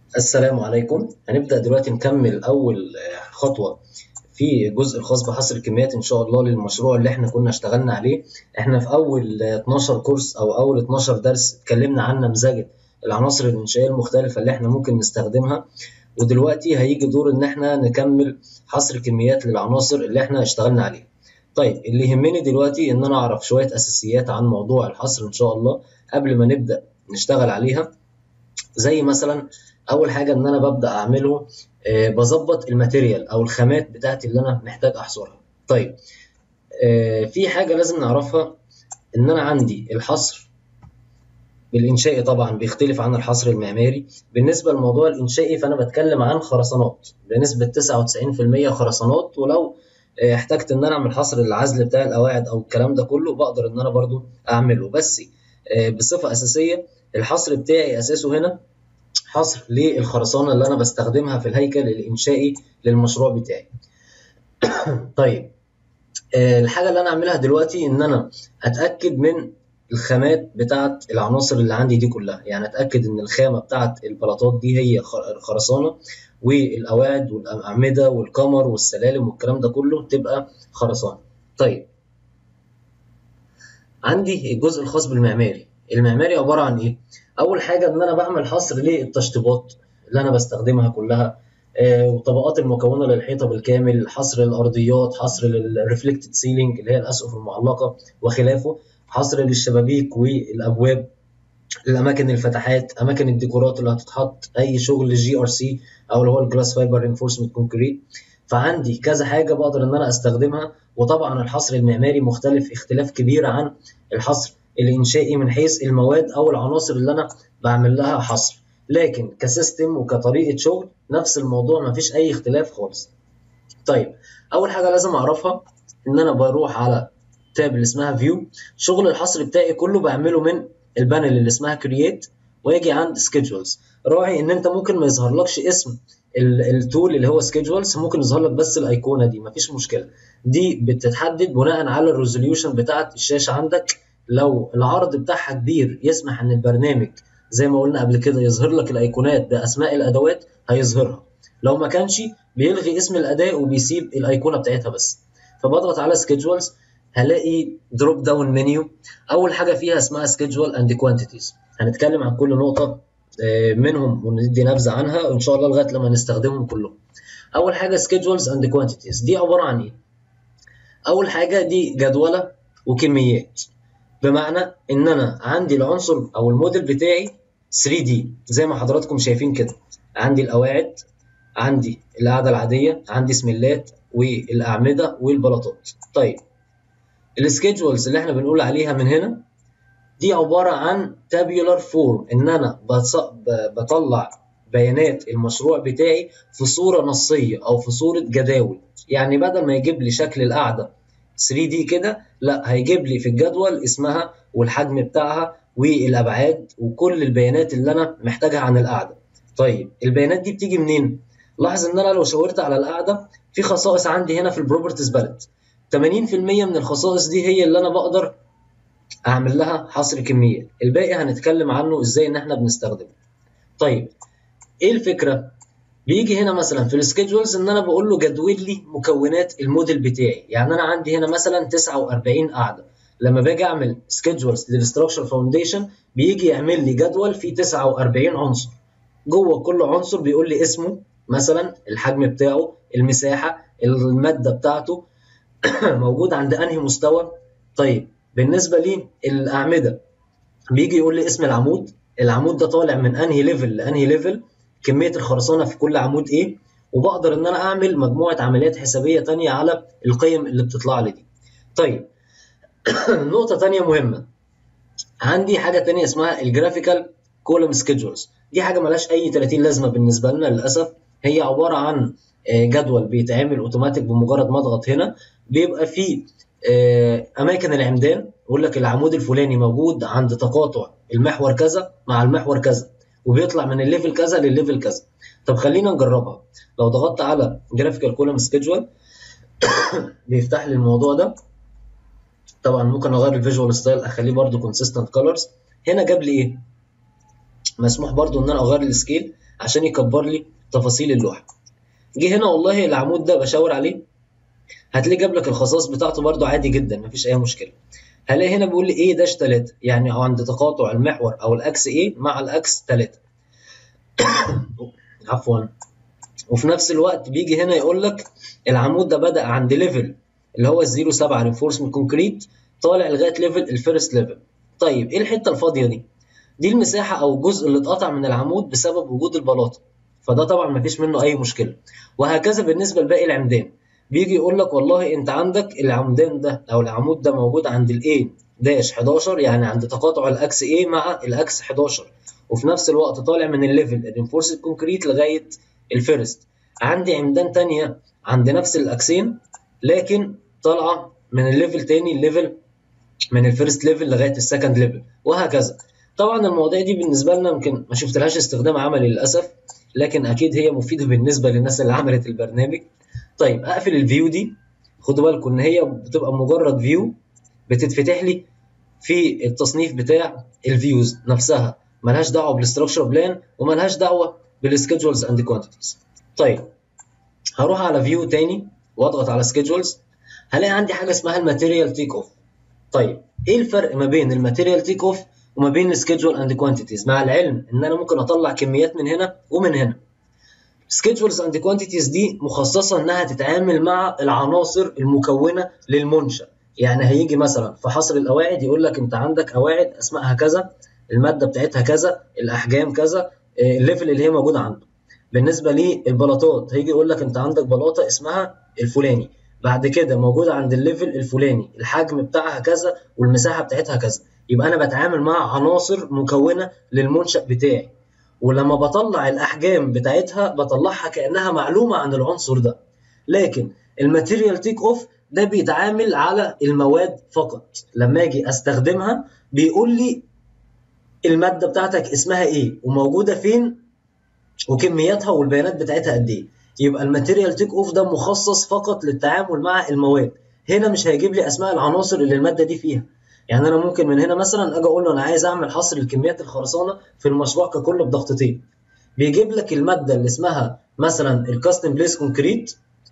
السلام عليكم هنبدأ دلوقتي نكمل أول خطوة في الجزء الخاص بحصر الكميات إن شاء الله للمشروع اللي إحنا كنا اشتغلنا عليه إحنا في أول 12 كورس أو أول 12 درس اتكلمنا عن نمذجة العناصر الإنشائية المختلفة اللي إحنا ممكن نستخدمها ودلوقتي هيجي دور إن إحنا نكمل حصر كميات للعناصر اللي إحنا اشتغلنا عليها طيب اللي يهمني دلوقتي إن أنا أعرف شوية أساسيات عن موضوع الحصر إن شاء الله قبل ما نبدأ نشتغل عليها زي مثلا اول حاجه ان انا ببدا اعمله آه بظبط الماتيريال او الخامات بتاعتي اللي انا محتاج احصرها طيب آه في حاجه لازم نعرفها ان انا عندي الحصر الانشائي طبعا بيختلف عن الحصر المعماري بالنسبه للموضوع الانشائي فانا بتكلم عن خرسانات بنسبه 99% خرسانات ولو آه احتجت ان انا اعمل حصر للعزل بتاع القواعد او الكلام ده كله بقدر ان انا برضو اعمله بس بصفه اساسيه الحصر بتاعي اساسه هنا حصر للخرسانه اللي انا بستخدمها في الهيكل الانشائي للمشروع بتاعي طيب الحاجه اللي انا اعملها دلوقتي ان انا اتاكد من الخامات بتاعه العناصر اللي عندي دي كلها يعني اتاكد ان الخامه بتاعه البلاطات دي هي خرسانه والقواعد والاعمده والكمر والسلالم والكلام ده كله تبقى خرسانه طيب عندي الجزء الخاص بالمعماري المعماري عباره عن ايه اول حاجه ان انا بعمل حصر للتشطيبات اللي انا بستخدمها كلها آه وطبقات المكونه للحيطه بالكامل حصر الارضيات حصر للريفلكتد سيلينج اللي هي الاسقف المعلقه وخلافه حصر للشبابيك والابواب الاماكن الفتحات اماكن الديكورات اللي هتتحط اي شغل جي ار سي او اللي هو الجلاس فايبر رينفورسمنت كونكريت فعندي كذا حاجه بقدر ان انا استخدمها وطبعا الحصر المعماري مختلف اختلاف كبير عن الحصر الانشائي من حيث المواد او العناصر اللي انا بعمل لها حصر لكن كسيستم وكطريقه شغل نفس الموضوع مفيش اي اختلاف خالص طيب اول حاجه لازم اعرفها ان انا بروح على تاب اللي اسمها فيو شغل الحصر بتاعي كله بعمله من البانل اللي اسمها كرييت واجي عند سكيدجولز راعي ان انت ممكن ما يظهرلكش اسم التول اللي هو سكيدجولز ممكن يظهر لك بس الايقونه دي مفيش مشكله دي بتتحدد بناء على الريزوليوشن بتاعه الشاشه عندك لو العرض بتاعها كبير يسمح ان البرنامج زي ما قلنا قبل كده يظهر لك الايقونات باسماء الادوات هيظهرها لو ما كانش بيلغي اسم الاداه وبيسيب الايقونه بتاعتها بس فبضغط على سكيدجولز هلاقي دروب داون منيو اول حاجه فيها اسمها سكيدجول اند كوانتيتيز هنتكلم عن كل نقطه منهم وندي نبذه عنها وان شاء الله لغايه لما نستخدمهم كلهم اول حاجه سكيدجولز اند كوانتيتيز دي عباره عن ايه اول حاجه دي جدوله وكميات بمعنى ان انا عندي العنصر او الموديل بتاعي 3 دي زي ما حضراتكم شايفين كده عندي القواعد عندي القاعده العاديه عندي سميلات والاعمده والبلاطات طيب السكيدجولز اللي احنا بنقول عليها من هنا دي عباره عن تابيولار فورم ان انا بطلع بيانات المشروع بتاعي في صوره نصيه او في صوره جداول يعني بدل ما يجيب لي شكل القاعده 3 دي كده لا هيجيب لي في الجدول اسمها والحجم بتاعها والابعاد وكل البيانات اللي انا محتاجها عن القاعده طيب البيانات دي بتيجي منين لاحظ ان انا لو شاورت على القاعده في خصائص عندي هنا في البروبرتيز باليت 80% من الخصائص دي هي اللي انا بقدر اعمل لها حصر كميات الباقي هنتكلم عنه ازاي ان احنا بنستخدمه طيب ايه الفكره بيجي هنا مثلا في السكيدجولز ان انا بقول له جدول لي مكونات الموديل بتاعي يعني انا عندي هنا مثلا 49 قاعده لما باجي اعمل سكيدجولز للستراكشر فاونديشن بيجي يعمل لي جدول فيه 49 عنصر جوه كل عنصر بيقول لي اسمه مثلا الحجم بتاعه المساحه الماده بتاعته موجود عند انهي مستوى طيب بالنسبه لي الاعمده بيجي يقول لي اسم العمود العمود ده طالع من انهي ليفل لانهي ليفل كميه الخرسانه في كل عمود ايه وبقدر ان انا اعمل مجموعه عمليات حسابيه تانية على القيم اللي بتطلع لي دي طيب نقطه تانية مهمه عندي حاجه تانية اسمها الجرافيكال كولوم سكيدجولز دي حاجه ملهاش اي 30 لازمه بالنسبه لنا للاسف هي عباره عن جدول بيتعمل اوتوماتيك بمجرد ما اضغط هنا بيبقى فيه اماكن العمدان يقول لك العمود الفلاني موجود عند تقاطع المحور كذا مع المحور كذا وبيطلع من الليفل كذا للليفل كذا طب خلينا نجربها لو ضغطت على جرافيكال كولوم سكيدجول بيفتح لي الموضوع ده طبعا ممكن اغير الفيجوال ستايل اخليه برده كونسيستنت كولرز هنا جاب لي ايه مسموح برده ان انا اغير السكيل عشان يكبر لي تفاصيل اللوحه جه هنا والله العمود ده بشاور عليه هتلاقيه جاب لك الخصائص بتاعته برده عادي جدا مفيش اي مشكله هلاقي هنا بيقول لي ايه داش 3 يعني عند تقاطع المحور او الاكس ايه مع الاكس 3 عفوا وفي نفس الوقت بيجي هنا يقول لك العمود ده بدا عند ليفل اللي هو ال 07 رينفورسمنت كونكريت طالع لغايه ليفل الفيرست ليفل طيب ايه الحته الفاضيه دي دي المساحه او الجزء اللي اتقطع من العمود بسبب وجود البلاطه فده طبعا مفيش منه اي مشكله وهكذا بالنسبه لباقي العمدان بيجي يقول لك والله انت عندك العمدان ده او العمود ده موجود عند الاي داش 11 يعني عند تقاطع الاكس A مع الاكس 11 وفي نفس الوقت طالع من الليفل الرينفورسد كونكريت لغايه الفيرست عندي عمدان تانية عند نفس الاكسين لكن طالعه من الليفل تاني الليفل من الفيرست ليفل لغايه السكند ليفل وهكذا طبعا المواضيع دي بالنسبه لنا يمكن ما شفتلهاش استخدام عملي للاسف لكن اكيد هي مفيده بالنسبه للناس اللي عملت البرنامج طيب اقفل الفيو دي خدوا بالكم ان هي بتبقى مجرد فيو بتتفتح لي في التصنيف بتاع الفيوز نفسها ملهاش دعوه بالاستراكشر بلان وملهاش دعوه بالسكيدجولز اند كوانتيتيز طيب هروح على فيو تاني واضغط على سكيدجولز هلاقي عندي حاجه اسمها الماتيريال تيك اوف طيب ايه الفرق ما بين الماتيريال تيك اوف وما بين السكيدجول اند كوانتيتيز مع العلم ان انا ممكن اطلع كميات من هنا ومن هنا سكيدجولز اند كوانتيتيز دي مخصصه انها تتعامل مع العناصر المكونه للمنشا يعني هيجي مثلا في حصر القواعد يقول لك انت عندك قواعد اسمائها كذا الماده بتاعتها كذا الاحجام كذا الليفل اللي هي موجوده عنده بالنسبه للبلاطات هيجي يقول لك انت عندك بلاطه اسمها الفلاني بعد كده موجوده عند الليفل الفلاني الحجم بتاعها كذا والمساحه بتاعتها كذا يبقى انا بتعامل مع عناصر مكونه للمنشا بتاعي ولما بطلع الاحجام بتاعتها بطلعها كانها معلومه عن العنصر ده لكن الماتيريال تيك اوف ده بيتعامل على المواد فقط لما اجي استخدمها بيقول لي الماده بتاعتك اسمها ايه وموجوده فين وكمياتها والبيانات بتاعتها قد ايه يبقى الماتيريال تيك اوف ده مخصص فقط للتعامل مع المواد هنا مش هيجيب لي اسماء العناصر اللي الماده دي فيها يعني انا ممكن من هنا مثلا اجي اقول له انا عايز اعمل حصر لكميات الخرسانه في المشروع ككل بضغطتين بيجيب لك الماده اللي اسمها مثلا الكاستم بليس كونكريت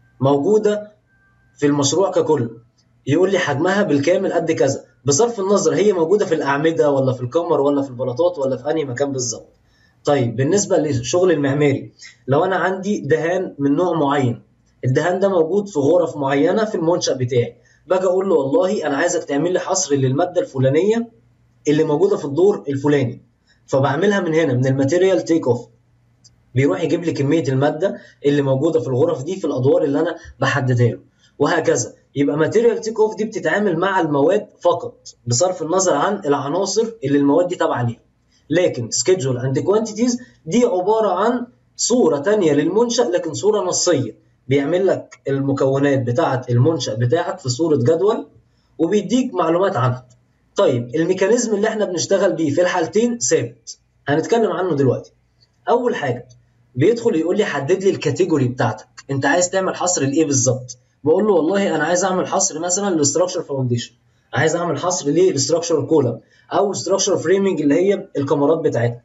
موجوده في المشروع ككل يقول لي حجمها بالكامل قد كذا بصرف النظر هي موجوده في الاعمده ولا في الكمر ولا في البلاطات ولا في انهي مكان بالظبط طيب بالنسبه للشغل المعماري لو انا عندي دهان من نوع معين الدهان ده موجود في غرف معينه في المنشا بتاعي باجي اقول له والله انا عايزك تعمل لي حصر للماده الفلانيه اللي موجوده في الدور الفلاني فبعملها من هنا من الماتيريال تيك اوف بيروح يجيب لي كميه الماده اللي موجوده في الغرف دي في الادوار اللي انا بحددها له وهكذا يبقى ماتيريال تيك اوف دي بتتعامل مع المواد فقط بصرف النظر عن العناصر اللي المواد دي تابعه ليها لكن سكيدجول اند كوانتيتيز دي عباره عن صوره ثانيه للمنشا لكن صوره نصيه بيعمل لك المكونات بتاعه المنشا بتاعك في صوره جدول وبيديك معلومات عنها طيب الميكانيزم اللي احنا بنشتغل بيه في الحالتين ثابت هنتكلم عنه دلوقتي اول حاجه بيدخل يقول لي حدد لي الكاتيجوري بتاعتك انت عايز تعمل حصر لايه بالظبط بقول له والله انا عايز اعمل حصر مثلا للستراكشر فاونديشن عايز اعمل حصر للستراكشر كولم او ستراكشر فريمنج اللي هي الكاميرات بتاعتها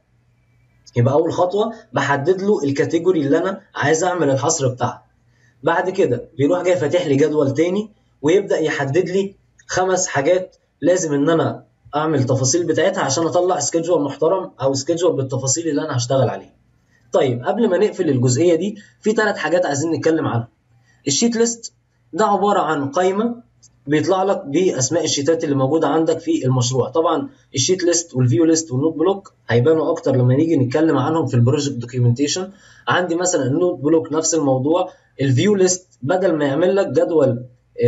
يبقى اول خطوه بحدد له الكاتيجوري اللي انا عايز اعمل الحصر بتاعها بعد كده بيروح جاي فاتح لي جدول تاني ويبدا يحدد لي خمس حاجات لازم ان انا اعمل تفاصيل بتاعتها عشان اطلع سكيدجول محترم او سكيدجول بالتفاصيل اللي انا هشتغل عليها طيب قبل ما نقفل الجزئيه دي في ثلاث حاجات عايزين نتكلم عنها الشيت ليست ده عباره عن قائمه بيطلع لك باسماء الشيتات اللي موجوده عندك في المشروع طبعا الشيت ليست والفيو ليست والنوت بلوك هيبانوا اكتر لما نيجي نتكلم عنهم في البروجكت دوكيومنتيشن عندي مثلا النوت بلوك نفس الموضوع الفيو ليست بدل ما يعمل لك جدول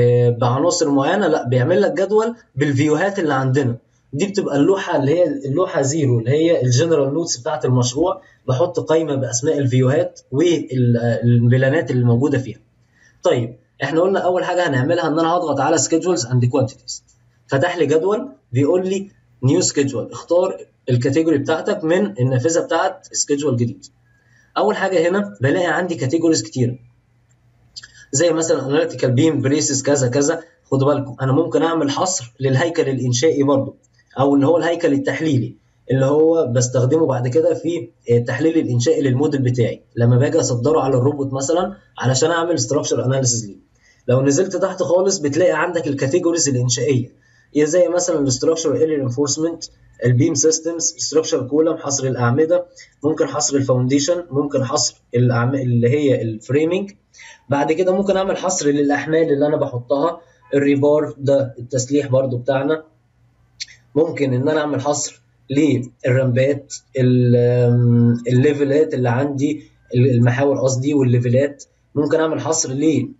بعناصر معينه لا بيعمل لك جدول بالفيوهات اللي عندنا دي بتبقى اللوحه اللي هي اللوحه زيرو اللي هي الجنرال نوتس بتاعت المشروع بحط قائمه باسماء الفيوهات والبلانات اللي موجوده فيها طيب احنا قلنا اول حاجه هنعملها ان انا هضغط على سكيدجولز اند كوانتيتيز فتح لي جدول بيقول لي نيو سكيدجول اختار الكاتيجوري بتاعتك من النافذه بتاعت سكيدجول جديد اول حاجه هنا بلاقي عندي كاتيجوريز كتير زي مثلا اناليتيكال بيم بريسز كذا كذا خدوا بالكم انا ممكن اعمل حصر للهيكل الانشائي برضو او اللي هو الهيكل التحليلي اللي هو بستخدمه بعد كده في التحليل الانشائي للموديل بتاعي لما باجي اصدره على الروبوت مثلا علشان اعمل ستراكشر اناليسيز ليه لو نزلت تحت خالص بتلاقي عندك الكاتيجوريز الانشائيه زي مثلا الاستراكشر اريا انفورسمنت البيم سيستمز ستراكشر كولم حصر الاعمده ممكن حصر الفاونديشن ممكن حصر اللي هي الفريمنج بعد كده ممكن اعمل حصر للاحمال اللي انا بحطها الريبار ده التسليح برضو بتاعنا ممكن ان انا اعمل حصر للرمبات الليفلات اللي عندي المحاور قصدي والليفلات ممكن اعمل حصر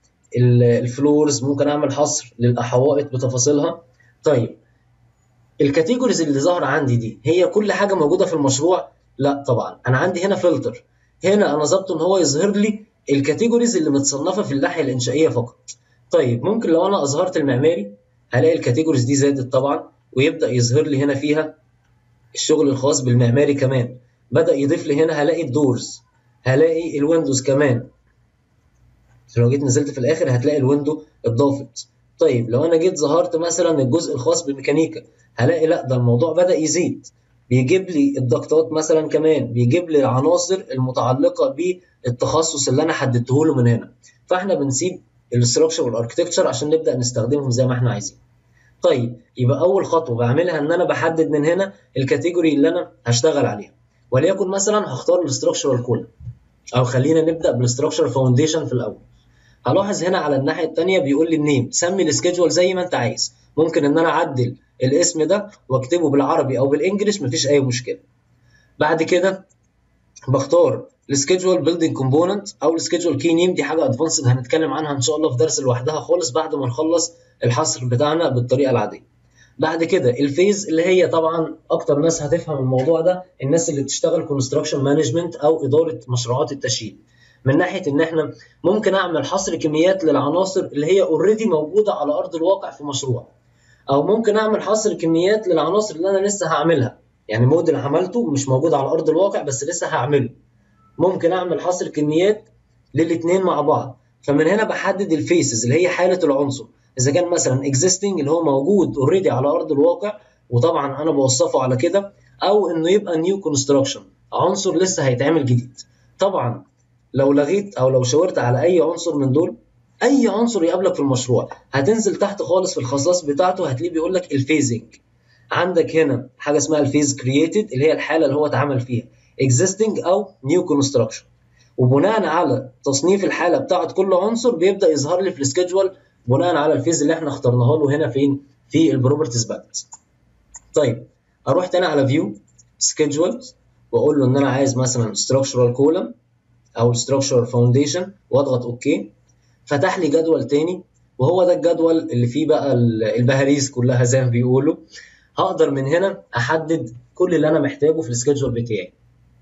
للفلورز ممكن اعمل حصر للحوائط بتفاصيلها طيب الكاتيجوريز اللي ظاهره عندي دي هي كل حاجه موجوده في المشروع لا طبعا انا عندي هنا فلتر هنا انا ظبطه ان هو يظهر لي الكاتيجوريز اللي متصنفه في الناحيه الانشائيه فقط طيب ممكن لو انا اظهرت المعماري هلاقي الكاتيجوريز دي زادت طبعا ويبدا يظهر لي هنا فيها الشغل الخاص بالمعماري كمان بدا يضيف لي هنا هلاقي الدورز هلاقي الويندوز كمان لو جيت نزلت في الاخر هتلاقي الويندو اتضافت طيب لو انا جيت ظهرت مثلا الجزء الخاص بالميكانيكا هلاقي لا ده الموضوع بدا يزيد بيجيب لي الضغطات مثلا كمان بيجيب لي العناصر المتعلقه بالتخصص اللي انا حددته له من هنا فاحنا بنسيب الاستراكشر والاركتكتشر عشان نبدا نستخدمهم زي ما احنا عايزين طيب يبقى اول خطوه بعملها ان انا بحدد من هنا الكاتيجوري اللي انا هشتغل عليها وليكن مثلا هختار الاستراكشرال كول او خلينا نبدا بالاستراكشر فاونديشن في الاول هلاحظ هنا على الناحيه الثانيه بيقول لي النيم سمي السكيدجول زي ما انت عايز ممكن ان انا اعدل الاسم ده واكتبه بالعربي او بالانجلش مفيش اي مشكله بعد كده بختار السكيدجول بيلدينج كومبوننت او السكيدجول كي نيم دي حاجه ادفانسد هنتكلم عنها ان شاء الله في درس لوحدها خالص بعد ما نخلص الحصر بتاعنا بالطريقه العاديه بعد كده الفيز اللي هي طبعا اكتر ناس هتفهم الموضوع ده الناس اللي بتشتغل كونستراكشن مانجمنت او اداره مشروعات التشييد من ناحيه ان احنا ممكن اعمل حصر كميات للعناصر اللي هي اوريدي موجوده على ارض الواقع في مشروع او ممكن اعمل حصر كميات للعناصر اللي انا لسه هعملها يعني موديل عملته مش موجود على ارض الواقع بس لسه هعمله ممكن اعمل حصر كميات للاثنين مع بعض فمن هنا بحدد الفيسز اللي هي حاله العنصر اذا كان مثلا اكزيستنج اللي هو موجود اوريدي على ارض الواقع وطبعا انا بوصفه على كده او انه يبقى نيو كونستراكشن عنصر لسه هيتعمل جديد طبعا لو لغيت او لو شاورت على اي عنصر من دول اي عنصر يقابلك في المشروع هتنزل تحت خالص في الخصائص بتاعته هتلاقيه بيقول لك الفيزنج عندك هنا حاجه اسمها الفيز كرييتد اللي هي الحاله اللي هو اتعمل فيها existing او new construction وبناء على تصنيف الحاله بتاعت كل عنصر بيبدا يظهر لي في السكيدجول بناء على الفيز اللي احنا اخترناها له هنا فين في البروبرتيز باند طيب اروح تاني على فيو سكيدجولز واقول له ان انا عايز مثلا structural column او structural foundation واضغط اوكي فتح لي جدول تاني وهو ده الجدول اللي فيه بقى البهاريز كلها زي ما بيقولوا هقدر من هنا احدد كل اللي انا محتاجه في السكيدجول بتاعي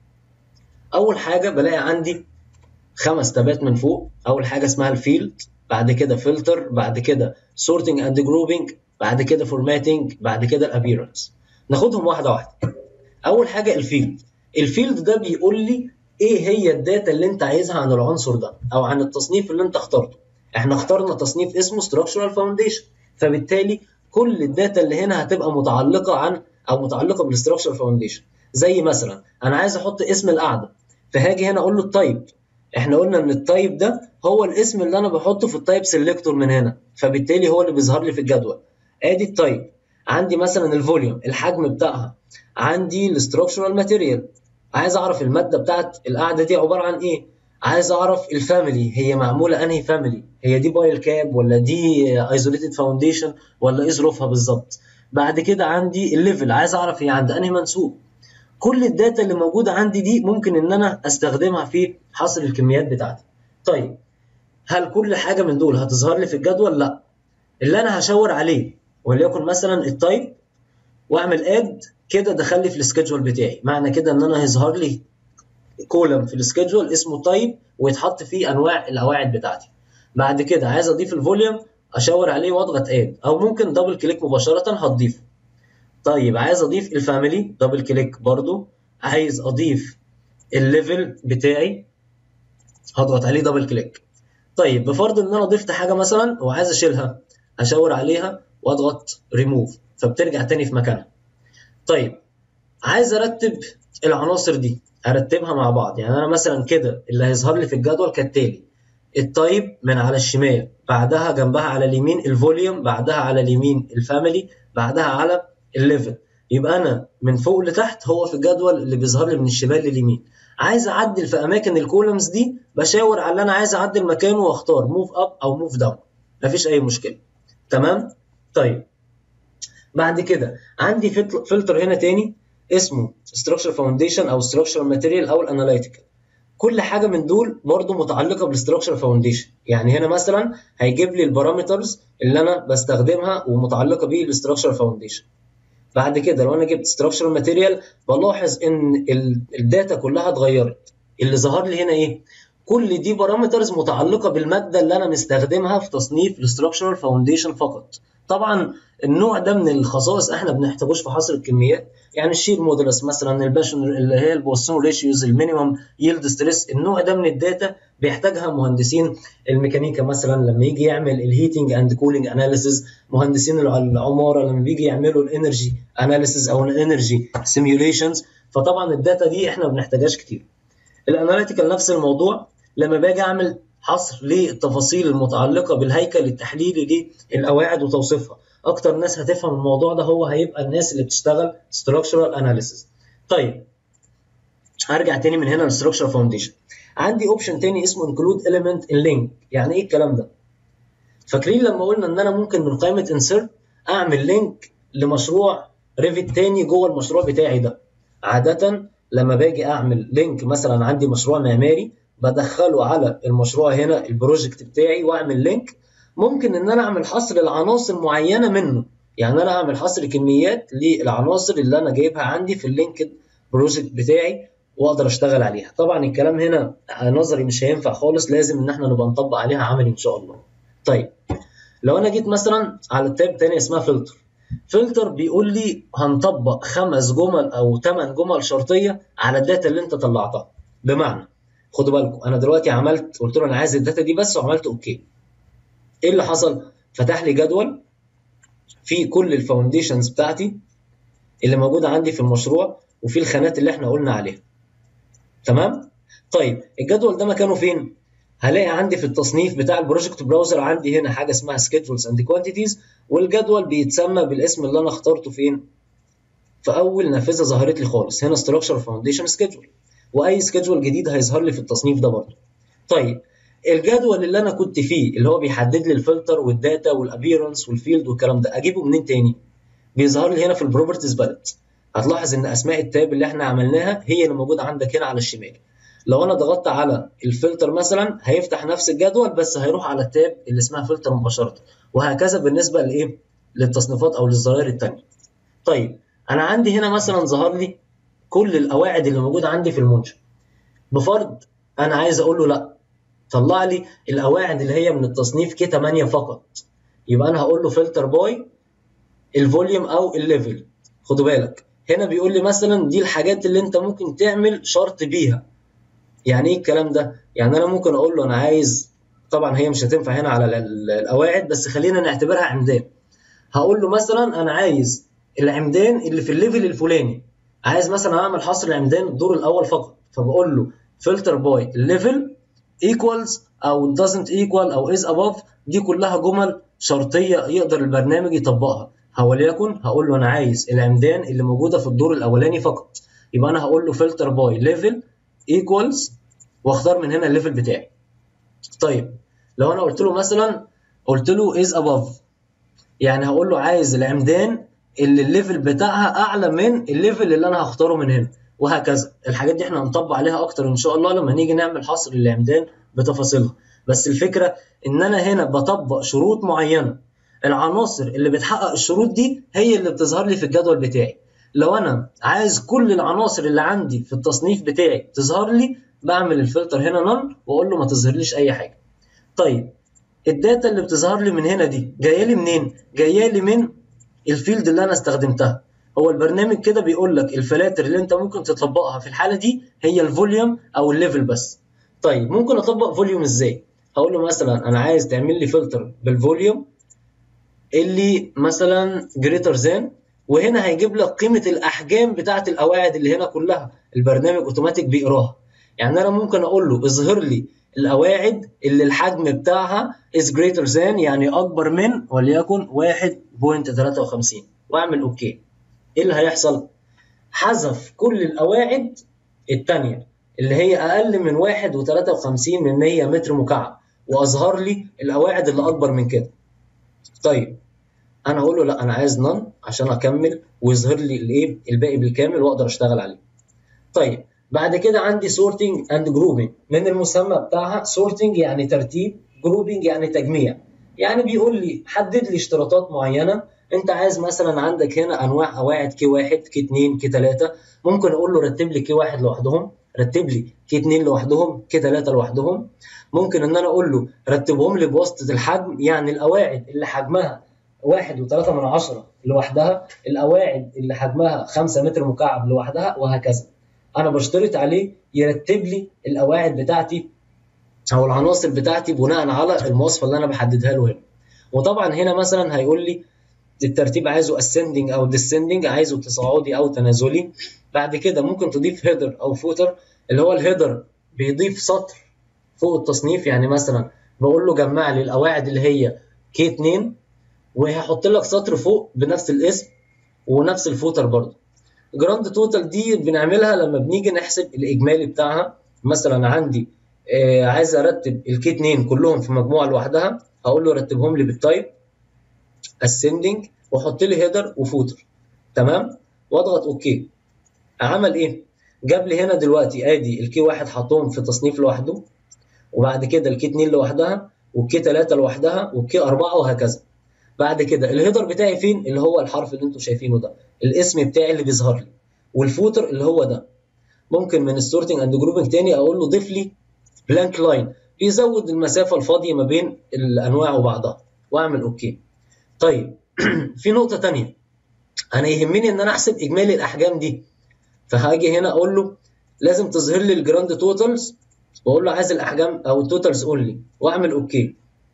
اول حاجه بلاقي عندي خمس تابات من فوق اول حاجه اسمها الفيلد بعد كده فلتر بعد كده سورتنج اند جروبنج بعد كده فورماتنج بعد كده الابيرنس ناخدهم واحده واحده اول حاجه الفيلد الفيلد ده بيقول لي ايه هي الداتا اللي انت عايزها عن العنصر ده او عن التصنيف اللي انت اخترته احنا اخترنا تصنيف اسمه structural foundation فبالتالي كل الداتا اللي هنا هتبقى متعلقه عن او متعلقه بالستراكشر فاونديشن زي مثلا انا عايز احط اسم القاعده فهاجي هنا اقول له التايب احنا قلنا ان التايب ده هو الاسم اللي انا بحطه في التايب سيلكتور من هنا فبالتالي هو اللي بيظهر لي في الجدول ادي التايب عندي مثلا الفوليوم الحجم بتاعها عندي الاستراكشرال ماتيريال عايز اعرف الماده بتاعت القاعده دي عباره عن ايه عايز اعرف الفاميلي هي معموله انهي فاميلي هي دي بايل كاب ولا دي ايزوليتد فاونديشن ولا ايه ظروفها بالظبط بعد كده عندي الليفل عايز اعرف هي عند انهي منسوب كل الداتا اللي موجوده عندي دي ممكن ان انا استخدمها في حصر الكميات بتاعتي طيب هل كل حاجه من دول هتظهر لي في الجدول لا اللي انا هشاور عليه وليكن مثلا التايب واعمل اد كده دخل لي في السكيدجول بتاعي معنى كده ان انا هيظهر لي كولم في السكيدجول اسمه تايب ويتحط فيه انواع القواعد بتاعتي بعد كده عايز اضيف الفوليوم اشاور عليه واضغط اد او ممكن دبل كليك مباشره هتضيفه طيب عايز اضيف الفاميلي دبل كليك برضو عايز اضيف الليفل بتاعي هضغط عليه دبل كليك طيب بفرض ان انا ضفت حاجه مثلا وعايز اشيلها اشاور عليها واضغط ريموف فبترجع تاني في مكانها طيب عايز ارتب العناصر دي ارتبها مع بعض يعني انا مثلا كده اللي هيظهر لي في الجدول كالتالي التايب من على الشمال بعدها جنبها على اليمين الفوليوم بعدها على اليمين الفاميلي بعدها على الليفل يبقى انا من فوق لتحت هو في الجدول اللي بيظهر لي من الشمال لليمين عايز اعدل في اماكن الكولمز دي بشاور على اللي انا عايز اعدل مكانه واختار موف اب او موف داون مفيش اي مشكله تمام طيب بعد كده عندي فلتر هنا تاني اسمه structure foundation او structural material او الاناليتيكال كل حاجه من دول برضو متعلقه بالستراكشر فاونديشن يعني هنا مثلا هيجيب لي البارامترز اللي انا بستخدمها ومتعلقه بالاستراكشر فاونديشن بعد كده لو انا جبت ستراكشر ماتيريال بلاحظ ان الداتا كلها اتغيرت اللي ظهر لي هنا ايه كل دي بارامترز متعلقه بالماده اللي انا مستخدمها في تصنيف الاستراكشر فاونديشن فقط طبعا النوع ده من الخصائص احنا بنحتاجوش في حصر الكميات يعني الشير مودولس مثلا الباشن اللي هي البوسون ريشيوز المينيمم يلد ستريس النوع ده من الداتا بيحتاجها مهندسين الميكانيكا مثلا لما يجي يعمل الهيتنج اند كولينج اناليسيز مهندسين العماره لما بيجي يعملوا الانرجي اناليسيز او الانرجي سيميوليشنز فطبعا الداتا دي احنا ما بنحتاجهاش كتير الاناليتيكال نفس الموضوع لما باجي اعمل حصر للتفاصيل المتعلقه بالهيكل التحليلي للقواعد وتوصيفها اكتر ناس هتفهم الموضوع ده هو هيبقى الناس اللي بتشتغل structural analysis طيب هرجع تاني من هنا للستراكشر فاونديشن عندي اوبشن تاني اسمه include element in link يعني ايه الكلام ده فاكرين لما قلنا ان انا ممكن من قائمه insert اعمل لينك لمشروع ريفيت تاني جوه المشروع بتاعي ده عاده لما باجي اعمل لينك مثلا عندي مشروع معماري بدخله على المشروع هنا البروجكت بتاعي واعمل لينك ممكن ان انا اعمل حصر لعناصر معينه منه يعني انا اعمل حصر كميات للعناصر اللي انا جايبها عندي في اللينكد بروجكت بتاعي واقدر اشتغل عليها طبعا الكلام هنا نظري مش هينفع خالص لازم ان احنا نبقى نطبق عليها عملي ان شاء الله طيب لو انا جيت مثلا على التاب تاني اسمها فلتر فلتر بيقول لي هنطبق خمس جمل او ثمان جمل شرطيه على الداتا اللي انت طلعتها بمعنى خدوا بالكم انا دلوقتي عملت قلت له انا عايز الداتا دي بس وعملت اوكي ايه اللي حصل فتح لي جدول فيه كل الفاونديشنز بتاعتي اللي موجوده عندي في المشروع وفي الخانات اللي احنا قلنا عليها تمام طيب الجدول ده مكانه فين هلاقي عندي في التصنيف بتاع البروجكت براوزر عندي هنا حاجه اسمها سكيدجولز اند كوانتيتيز والجدول بيتسمى بالاسم اللي انا اخترته فين في اول نافذه ظهرت لي خالص هنا ستراكشر فاونديشن سكيدجول واي سكيدجول جديد هيظهر لي في التصنيف ده برضه طيب الجدول اللي انا كنت فيه اللي هو بيحدد لي الفلتر والداتا والابيرنس والفيلد والكلام ده اجيبه منين تاني بيظهر لي هنا في البروبرتيز باليت هتلاحظ ان اسماء التاب اللي احنا عملناها هي اللي موجوده عندك هنا على الشمال لو انا ضغطت على الفلتر مثلا هيفتح نفس الجدول بس هيروح على التاب اللي اسمها فلتر مباشره وهكذا بالنسبه لايه للتصنيفات او للزراير الثانيه طيب انا عندي هنا مثلا ظهر لي كل القواعد اللي موجوده عندي في المنشا بفرض انا عايز اقول له لا طلع لي القواعد اللي هي من التصنيف كي 8 فقط يبقى انا هقول له فلتر باي الفوليوم او الليفل خدوا بالك هنا بيقول لي مثلا دي الحاجات اللي انت ممكن تعمل شرط بيها يعني ايه الكلام ده يعني انا ممكن اقول له انا عايز طبعا هي مش هتنفع هنا على القواعد بس خلينا نعتبرها عمدان هقول له مثلا انا عايز العمدان اللي في الليفل الفلاني عايز مثلا اعمل حصر العمدان الدور الاول فقط فبقول له فلتر باي الليفل equals او doesn't equal او is above دي كلها جمل شرطيه يقدر البرنامج يطبقها وليكن هقول له انا عايز العمدان اللي موجوده في الدور الاولاني فقط يبقى انا هقول له فلتر باي ليفل equals واختار من هنا الليفل بتاعي طيب لو انا قلت له مثلا قلت له is above يعني هقول له عايز العمدان اللي الليفل بتاعها اعلى من الليفل اللي انا هختاره من هنا وهكذا الحاجات دي احنا هنطبق عليها اكتر ان شاء الله لما نيجي نعمل حصر للعمدان بتفاصيلها بس الفكره ان انا هنا بطبق شروط معينه العناصر اللي بتحقق الشروط دي هي اللي بتظهر لي في الجدول بتاعي لو انا عايز كل العناصر اللي عندي في التصنيف بتاعي تظهر لي بعمل الفلتر هنا نون واقول له ما تظهرليش اي حاجه طيب الداتا اللي بتظهر لي من هنا دي جايه لي منين جايه لي من الفيلد اللي انا استخدمتها هو البرنامج كده بيقول لك الفلاتر اللي انت ممكن تطبقها في الحاله دي هي الفوليوم او الليفل بس طيب ممكن اطبق فوليوم ازاي هقول له مثلا انا عايز تعمل لي فلتر بالفوليوم اللي مثلا جريتر ذان وهنا هيجيب لك قيمه الاحجام بتاعه القواعد اللي هنا كلها البرنامج اوتوماتيك بيقراها يعني انا ممكن اقول له اظهر لي القواعد اللي الحجم بتاعها is greater than يعني اكبر من وليكن 1.53 واعمل اوكي ايه اللي هيحصل حذف كل القواعد الثانيه اللي هي اقل من 1.53 من 100 متر مكعب واظهر لي القواعد اللي اكبر من كده طيب انا اقول له لا انا عايز نون عشان اكمل ويظهر لي الايه الباقي بالكامل واقدر اشتغل عليه طيب بعد كده عندي sorting and grouping من المسمى بتاعها sorting يعني ترتيب grouping يعني تجميع يعني بيقول لي حدد لي اشتراطات معينه انت عايز مثلا عندك هنا انواع قواعد كي 1 كي 2 كي 3 ممكن اقول له رتب لي كي 1 لوحدهم رتب لي كي 2 لوحدهم كي 3 لوحدهم ممكن ان انا اقول له رتبهم لي بواسطه الحجم يعني القواعد اللي حجمها واحد وثلاثة من عشرة لوحدها القواعد اللي حجمها خمسة متر مكعب لوحدها وهكذا أنا بشترط عليه يرتب لي القواعد بتاعتي أو العناصر بتاعتي بناء على المواصفة اللي أنا بحددها له هنا وطبعا هنا مثلا هيقول لي الترتيب عايزه ascending أو descending عايزه تصاعدي أو تنازلي بعد كده ممكن تضيف هيدر أو فوتر اللي هو الهيدر بيضيف سطر فوق التصنيف يعني مثلا بقول له جمع لي القواعد اللي هي كي 2 وهحط لك سطر فوق بنفس الاسم ونفس الفوتر برضه جراند توتال دي بنعملها لما بنيجي نحسب الاجمالي بتاعها مثلا عندي آه عايز ارتب الكي 2 كلهم في مجموعه لوحدها هقول له رتبهم لي بالتايب ascending واحط لي هيدر وفوتر تمام واضغط اوكي عمل ايه جاب لي هنا دلوقتي ادي الكي 1 حطهم في تصنيف لوحده وبعد كده الكي 2 لوحدها والكي 3 لوحدها والكي 4 وهكذا بعد كده الهيدر بتاعي فين اللي هو الحرف اللي انتم شايفينه ده الاسم بتاعي اللي بيظهر لي والفوتر اللي هو ده ممكن من السورتنج اند جروبنج تاني اقول له ضيف لي بلانك لاين بيزود المسافه الفاضيه ما بين الانواع وبعضها واعمل اوكي طيب في نقطه تانية انا يهمني ان انا احسب اجمالي الاحجام دي فهاجي هنا اقول له لازم تظهر لي الجراند توتالز واقول له عايز الاحجام او التوتالز اونلي واعمل اوكي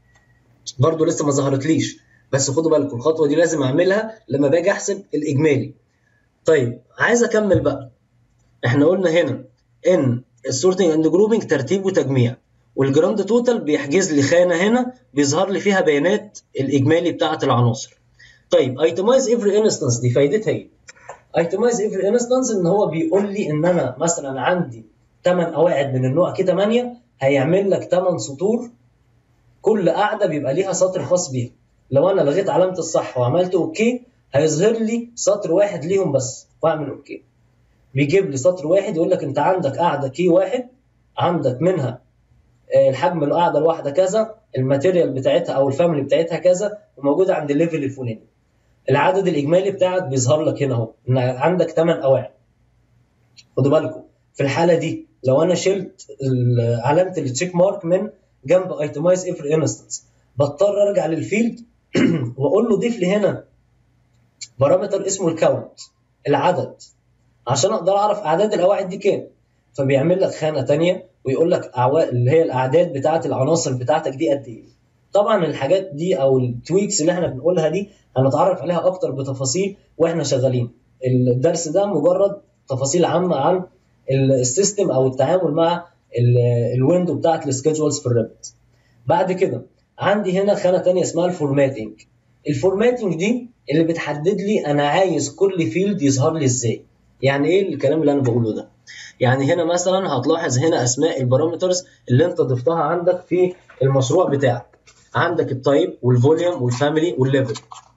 برضو لسه ما ظهرتليش بس خدوا بالكم الخطوه دي لازم اعملها لما باجي احسب الاجمالي طيب عايز اكمل بقى احنا قلنا هنا ان السورتنج اند جروبنج ترتيب وتجميع والجراند توتال بيحجز لي خانه هنا بيظهر لي فيها بيانات الاجمالي بتاعه العناصر طيب ايتمايز افري انستنس دي فايدتها ايه ايتمايز افري انستنس ان هو بيقول لي ان انا مثلا عندي 8 قواعد من النوع كي 8 هيعمل لك 8 سطور كل قاعده بيبقى ليها سطر خاص بيها لو انا لغيت علامه الصح وعملت اوكي هيظهر لي سطر واحد ليهم بس واعمل اوكي بيجيب لي سطر واحد يقول لك انت عندك قاعده كي واحد عندك منها الحجم القاعده الواحده كذا الماتيريال بتاعتها او الفاميلي بتاعتها كذا وموجوده عند الليفل الفلاني العدد الاجمالي بتاعك بيظهر لك هنا اهو ان عندك 8 قواعد خدوا بالكم في الحاله دي لو انا شلت علامه التشيك مارك من جنب ايتمايز افري انستنس بضطر ارجع للفيلد واقول له ضيف لي هنا بارامتر اسمه الكاونت العدد عشان اقدر اعرف اعداد القواعد دي كام فبيعمل لك خانه ثانيه ويقول لك أعوا... اللي هي الاعداد بتاعه العناصر بتاعتك دي قد ايه طبعا الحاجات دي او التويكس اللي احنا بنقولها دي هنتعرف عليها اكتر بتفاصيل واحنا شغالين الدرس ده مجرد تفاصيل عامه عن السيستم او التعامل مع الويندو بتاعت السكيدجولز في الريبت بعد كده عندي هنا خانه ثانيه اسمها الفورماتنج الفورماتنج دي اللي بتحدد لي انا عايز كل فيلد يظهر لي ازاي يعني ايه الكلام اللي انا بقوله ده يعني هنا مثلا هتلاحظ هنا اسماء البارامترز اللي انت ضفتها عندك في المشروع بتاعك عندك التايب والفوليوم والفاميلي والليفل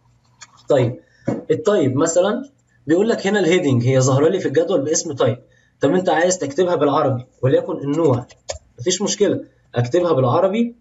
طيب التايب مثلا بيقول لك هنا الهيدنج هي ظاهره لي في الجدول باسم تايب طب انت عايز تكتبها بالعربي وليكن النوع مفيش مشكله اكتبها بالعربي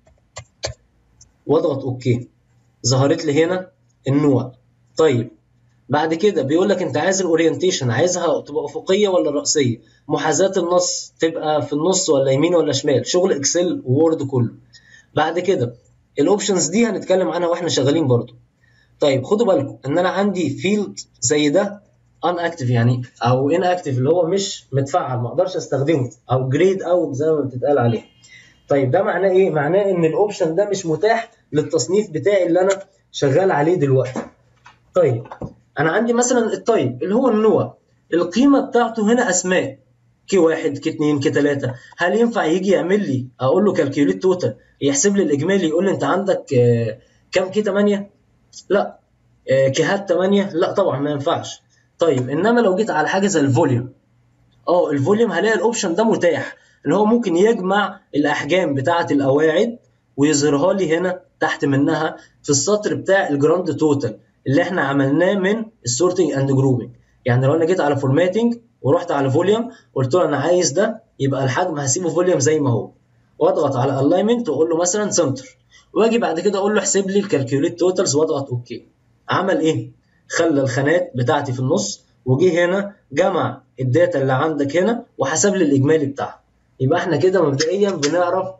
واضغط اوكي ظهرت لي هنا النوع طيب بعد كده بيقول لك انت عايز الاورينتيشن عايزها تبقى افقيه ولا راسيه محاذاه النص تبقى في النص ولا يمين ولا شمال شغل اكسل وورد كله بعد كده الاوبشنز دي هنتكلم عنها واحنا شغالين برضو طيب خدوا بالكم ان انا عندي فيلد زي ده ان اكتف يعني او ان اكتف اللي هو مش متفعل ما اقدرش استخدمه او جريد اوت زي ما بتتقال عليه طيب ده معناه ايه معناه ان الاوبشن ده مش متاح للتصنيف بتاعي اللي انا شغال عليه دلوقتي طيب انا عندي مثلا التايب اللي هو النوع القيمه بتاعته هنا اسماء كي واحد كي اتنين كي تلاته هل ينفع يجي يعمل لي اقول له كالكيوليت توتال يحسب لي الاجمالي يقول لي انت عندك آه، كام كي 8 لا آه، كيهات 8 لا طبعا ما ينفعش طيب انما لو جيت على حاجه زي الفوليوم اه الفوليوم هلاقي الاوبشن ده متاح اللي هو ممكن يجمع الاحجام بتاعه القواعد ويظهرها لي هنا تحت منها في السطر بتاع الجراند توتال اللي احنا عملناه من السورتنج اند جروبنج يعني لو انا جيت على فورماتنج ورحت على فوليوم قلت له انا عايز ده يبقى الحجم هسيبه فوليوم زي ما هو واضغط على الاينمنت واقول له مثلا سنتر واجي بعد كده اقول له احسب لي الكالكيوليت توتالز واضغط اوكي عمل ايه خلى الخانات بتاعتي في النص وجه هنا جمع الداتا اللي عندك هنا وحسب لي الاجمالي بتاعها يبقى احنا كده مبدئيا بنعرف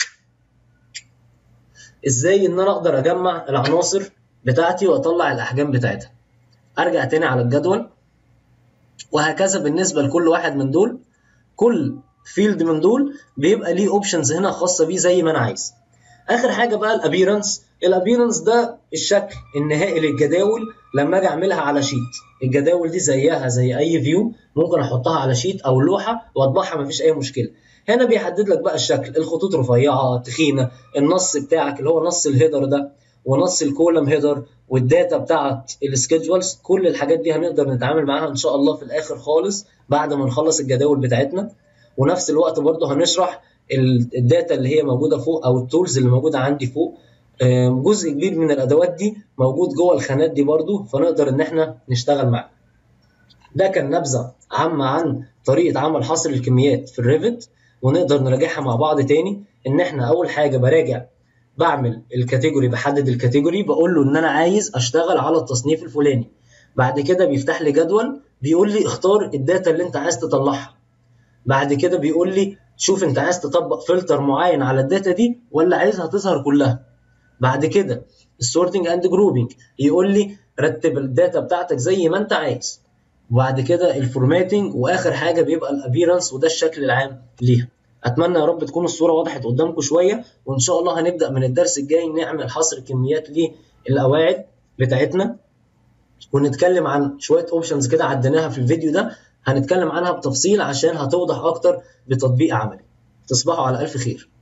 ازاي ان انا اقدر اجمع العناصر بتاعتي واطلع الاحجام بتاعتها ارجع تاني على الجدول وهكذا بالنسبه لكل واحد من دول كل فيلد من دول بيبقى ليه اوبشنز هنا خاصه بيه زي ما انا عايز اخر حاجه بقى الابيرنس الابيرنس ده الشكل النهائي للجداول لما اجي اعملها على شيت الجداول دي زيها زي اي فيو ممكن احطها على شيت او لوحه واطبعها مفيش اي مشكله هنا بيحدد لك بقى الشكل الخطوط رفيعه تخينه النص بتاعك اللي هو نص الهيدر ده ونص الكولم هيدر والداتا بتاعت السكيدجولز كل الحاجات دي هنقدر نتعامل معاها ان شاء الله في الاخر خالص بعد ما نخلص الجداول بتاعتنا ونفس الوقت برضه هنشرح الداتا اللي هي موجوده فوق او التولز اللي موجوده عندي فوق جزء كبير من الادوات دي موجود جوه الخانات دي برضه فنقدر ان احنا نشتغل معاه ده كان نبذه عامه عن طريقه عمل حصر الكميات في الريفت ونقدر نراجعها مع بعض تاني ان احنا اول حاجه براجع بعمل الكاتيجوري بحدد الكاتيجوري بقول له ان انا عايز اشتغل على التصنيف الفلاني بعد كده بيفتح لي جدول بيقول لي اختار الداتا اللي انت عايز تطلعها بعد كده بيقول لي شوف انت عايز تطبق فلتر معين على الداتا دي ولا عايزها تظهر كلها بعد كده السورتنج اند جروبنج يقول لي رتب الداتا بتاعتك زي ما انت عايز وبعد كده الفورماتنج واخر حاجه بيبقى الابيرنس وده الشكل العام ليها اتمنى يا رب تكون الصوره وضحت قدامكم شويه وان شاء الله هنبدا من الدرس الجاي نعمل حصر كميات للقواعد بتاعتنا ونتكلم عن شويه اوبشنز كده عديناها في الفيديو ده هنتكلم عنها بتفصيل عشان هتوضح اكتر بتطبيق عملي تصبحوا على الف خير